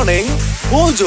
Morning Mojo.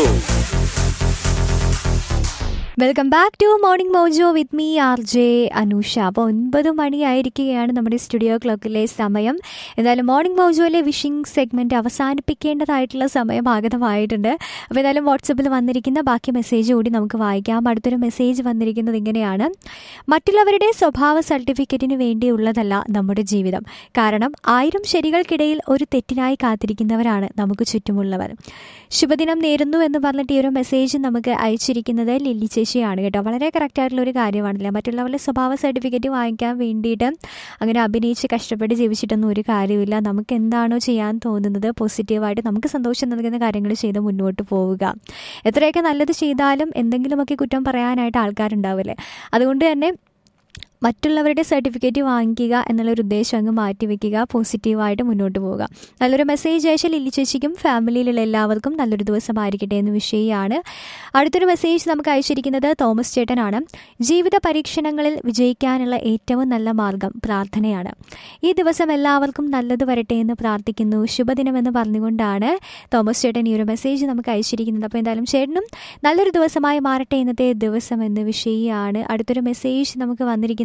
Welcome back to morning Mojo with me R J Anusha അപ്പോൾ ഒൻപത് മണിയായിരിക്കുകയാണ് നമ്മുടെ സ്റ്റുഡിയോ ക്ലോക്കിലെ സമയം എന്തായാലും മോർണിംഗ് മോജോയിലെ വിഷിംഗ് സെഗ്മെൻറ്റ് അവസാനിപ്പിക്കേണ്ടതായിട്ടുള്ള സമയം ആഗതമായിട്ടുണ്ട് അപ്പോൾ എന്തായാലും വാട്സപ്പിൽ വന്നിരിക്കുന്ന ബാക്കി മെസ്സേജ് കൂടി നമുക്ക് വായിക്കാം അടുത്തൊരു മെസ്സേജ് വന്നിരിക്കുന്നത് ഇങ്ങനെയാണ് മറ്റുള്ളവരുടെ സ്വഭാവ സർട്ടിഫിക്കറ്റിന് വേണ്ടിയുള്ളതല്ല നമ്മുടെ ജീവിതം കാരണം ആയിരം ശരികൾക്കിടയിൽ ഒരു തെറ്റിനായി കാത്തിരിക്കുന്നവരാണ് നമുക്ക് ചുറ്റുമുള്ളവർ ശുഭദിനം നേരുന്നു എന്ന് പറഞ്ഞിട്ട് ഈ ഒരു മെസ്സേജ് നമുക്ക് അയച്ചിരിക്കുന്നത് ലില്ലി ചേച്ചിയാണ് കേട്ടോ വളരെ കറക്റ്റ് ആയിട്ടുള്ള ഒരു കാര്യമാണല്ലേ മറ്റുള്ളവരുടെ സ്വഭാവ സർട്ടിഫിക്കറ്റ് വാങ്ങിക്കാൻ വേണ്ടിയിട്ട് അങ്ങനെ അഭിനയിച്ച് കഷ്ടപ്പെട്ട് ജീവിച്ചിട്ടൊന്നും ഒരു കാര്യമില്ല നമുക്ക് എന്താണോ ചെയ്യാൻ തോന്നുന്നത് പോസിറ്റീവായിട്ട് നമുക്ക് സന്തോഷം നൽകുന്ന കാര്യങ്ങൾ ചെയ്ത് മുന്നോട്ട് പോവുക എത്രയൊക്കെ നല്ലത് ചെയ്താലും എന്തെങ്കിലുമൊക്കെ കുറ്റം പറയാനായിട്ട് ആൾക്കാരുണ്ടാവില്ലേ അതുകൊണ്ട് തന്നെ മറ്റുള്ളവരുടെ സർട്ടിഫിക്കറ്റ് വാങ്ങിക്കുക എന്നുള്ളൊരു ഉദ്ദേശം അങ്ങ് മാറ്റിവെക്കുക പോസിറ്റീവായിട്ട് മുന്നോട്ട് പോവുക നല്ലൊരു മെസ്സേജ് അയച്ചാൽ ലില്ലി ചേച്ചിക്കും ഫാമിലിയിലുള്ള എല്ലാവർക്കും നല്ലൊരു ദിവസമായിരിക്കട്ടെ എന്ന് വിഷയമാണ് അടുത്തൊരു മെസ്സേജ് നമുക്ക് അയച്ചിരിക്കുന്നത് തോമസ് ചേട്ടനാണ് ജീവിത പരീക്ഷണങ്ങളിൽ വിജയിക്കാനുള്ള ഏറ്റവും നല്ല മാർഗം പ്രാർത്ഥനയാണ് ഈ ദിവസം എല്ലാവർക്കും നല്ലത് വരട്ടെ എന്ന് പ്രാർത്ഥിക്കുന്നു ശുഭദിനമെന്ന് പറഞ്ഞുകൊണ്ടാണ് തോമസ് ചേട്ടൻ ഈ ഒരു മെസ്സേജ് നമുക്ക് അയച്ചിരിക്കുന്നത് അപ്പോൾ എന്തായാലും ചേട്ടനും നല്ലൊരു ദിവസമായി മാറട്ടെ ഇന്നത്തെ ദിവസം എന്ന് വിഷയമാണ് അടുത്തൊരു മെസ്സേജ് നമുക്ക് വന്നിരിക്കുന്നത്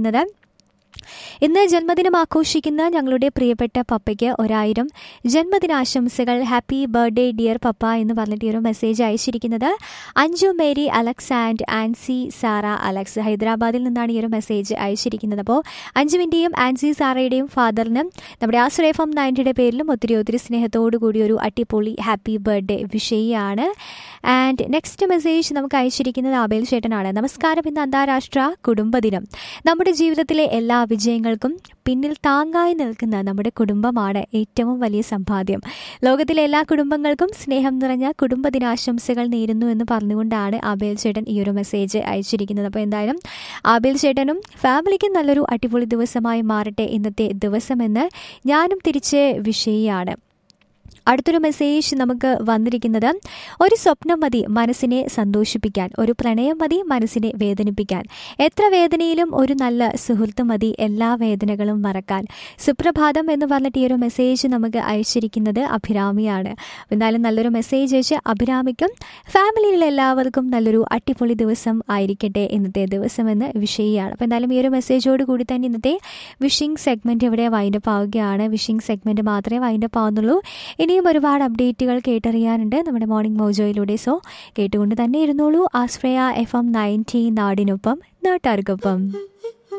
ഇന്ന് ജന്മദിനം ആഘോഷിക്കുന്ന ഞങ്ങളുടെ പ്രിയപ്പെട്ട പപ്പയ്ക്ക് ഒരായിരം ജന്മദിനാശംസകൾ ഹാപ്പി ബർത്ത്ഡേ ഡിയർ പപ്പ എന്ന് പറഞ്ഞിട്ട് ഈ ഒരു മെസ്സേജ് അയച്ചിരിക്കുന്നത് അഞ്ജു മേരി അലക്സ് ആൻഡ് ആൻസി സാറ അലക്സ് ഹൈദരാബാദിൽ നിന്നാണ് ഈ ഒരു മെസ്സേജ് അയച്ചിരിക്കുന്നത് അപ്പോൾ അഞ്ജുവിൻ്റെയും ആൻസി സാറയുടെയും ഫാദറിനും നമ്മുടെ ആശ്രയഫം നയൻറ്റിയുടെ പേരിലും ഒത്തിരി ഒത്തിരി സ്നേഹത്തോടു കൂടി ഒരു അടിപൊളി ഹാപ്പി ബർത്ത്ഡേ വിഷയമാണ് ആൻഡ് നെക്സ്റ്റ് മെസ്സേജ് നമുക്ക് അയച്ചിരിക്കുന്നത് ആബേൽ ചേട്ടനാണ് നമസ്കാരം ഇന്ന് അന്താരാഷ്ട്ര കുടുംബദിനം നമ്മുടെ ജീവിതത്തിലെ എല്ലാ വിജയങ്ങൾക്കും പിന്നിൽ താങ്ങായി നിൽക്കുന്ന നമ്മുടെ കുടുംബമാണ് ഏറ്റവും വലിയ സമ്പാദ്യം ലോകത്തിലെ എല്ലാ കുടുംബങ്ങൾക്കും സ്നേഹം നിറഞ്ഞ കുടുംബദിനാശംസകൾ നേരുന്നു എന്ന് പറഞ്ഞുകൊണ്ടാണ് ആബേൽ ചേട്ടൻ ഈ ഒരു മെസ്സേജ് അയച്ചിരിക്കുന്നത് അപ്പോൾ എന്തായാലും ആബേൽ ചേട്ടനും ഫാമിലിക്കും നല്ലൊരു അടിപൊളി ദിവസമായി മാറട്ടെ ഇന്നത്തെ ദിവസമെന്ന് ഞാനും തിരിച്ച് വിഷയമാണ് അടുത്തൊരു മെസ്സേജ് നമുക്ക് വന്നിരിക്കുന്നത് ഒരു സ്വപ്നം മതി മനസ്സിനെ സന്തോഷിപ്പിക്കാൻ ഒരു പ്രണയം മതി മനസ്സിനെ വേദനിപ്പിക്കാൻ എത്ര വേദനയിലും ഒരു നല്ല സുഹൃത്ത് മതി എല്ലാ വേദനകളും മറക്കാൻ സുപ്രഭാതം എന്ന് പറഞ്ഞിട്ട് ഈ ഒരു മെസ്സേജ് നമുക്ക് അയച്ചിരിക്കുന്നത് അഭിരാമിയാണ് എന്തായാലും നല്ലൊരു മെസ്സേജ് അയച്ച് അഭിരാമിക്കും ഫാമിലിയിലെ എല്ലാവർക്കും നല്ലൊരു അടിപൊളി ദിവസം ആയിരിക്കട്ടെ ഇന്നത്തെ ദിവസം എന്ന് വിഷയമാണ് അപ്പോൾ എന്തായാലും ഈ ഒരു മെസ്സേജോട് കൂടി തന്നെ ഇന്നത്തെ വിഷിംഗ് സെഗ്മെൻറ്റ് ഇവിടെ വൈൻഡപ്പ് ആവുകയാണ് വിഷിംഗ് സെഗ്മെൻറ്റ് മാത്രമേ വൈൻഡപ്പ് ആവുന്നുള്ളൂ ഇനിയും ഒരുപാട് അപ്ഡേറ്റുകൾ കേട്ടറിയാനുണ്ട് നമ്മുടെ മോർണിംഗ് മോജോയിലൂടെ സോ കേട്ടുകൊണ്ട് തന്നെ ഇരുന്നോളൂ ആശ്രയ എഫ് എം നയൻറ്റി നാടിനൊപ്പം നാട്ടാർക്കൊപ്പം